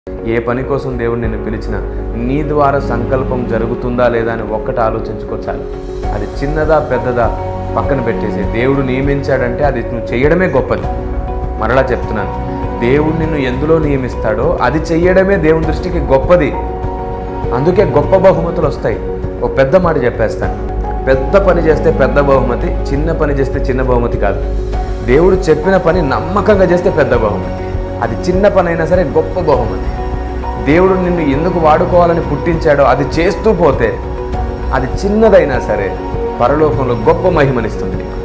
ఏ పని కోసం దేవుడు నిన్ను పిలిచినా నీ ద్వారా సంకల్పం జరుగుతుందా లేదా అని ఒక్కటి ఆలోచించుకోచాలి అది చిన్నదా పెద్దదా పక్కన పెట్టేసి దేవుడు నియమించాడంటే అది నువ్వు చేయడమే గొప్పది మరలా చెప్తున్నాను దేవుడు నిన్ను ఎందులో నియమిస్తాడో అది చెయ్యడమే దేవుని దృష్టికి గొప్పది అందుకే గొప్ప బహుమతులు వస్తాయి ఓ పెద్ద మాట చెప్పేస్తాను పెద్ద పని చేస్తే పెద్ద బహుమతి చిన్న పని చేస్తే చిన్న బహుమతి కాదు దేవుడు చెప్పిన పని నమ్మకంగా చేస్తే పెద్ద బహుమతి అది చిన్న పని అయినా సరే గొప్ప బహుమతి దేవుడు నిన్ను ఎందుకు వాడుకోవాలని పుట్టించాడో అది చేస్తూ పోతే అది చిన్నదైనా సరే పరలోకంలో గొప్ప మహిమనిస్తుంది నీకు